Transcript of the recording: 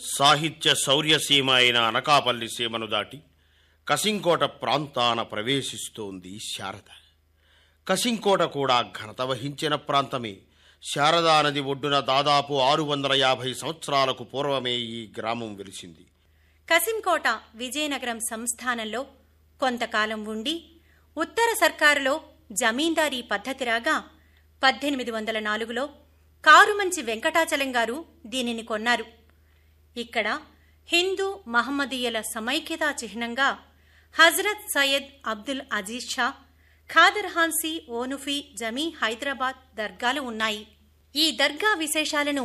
సాహిత్య శౌర్యసీమ అయిన అనకాపల్లి సీమను దాటి కసింకోట ప్రాంతాన ప్రవేశిస్తోంది శారద కసింకోట కూడా ఘనత వహించిన ప్రాంతమే శారదా నది ఒడ్డున దాదాపు ఆరు వందల యాభై సంవత్సరాలకు పూర్వమే ఈ గ్రామం వెలిసింది కసింకోట విజయనగరం సంస్థానంలో కొంతకాలం ఉండి ఉత్తర సర్కారులో జమీందారీ పద్ధతి రాగా పద్దెనిమిది వందల నాలుగులో కారుమంచి వెంకటాచలం గారు దీనిని కొన్నారు ఇక్కడ హిందూ మహమ్మదీయుల సమైక్యతా చిహ్నంగా హజరత్ సయ్యద్ అబ్దుల్ అజీజ్ షా ఖాదర్ హాన్సీ ఓనుఫీ జమీ హైదరాబాద్ దర్గాలు ఉన్నాయి ఈ దర్గా విశేషాలను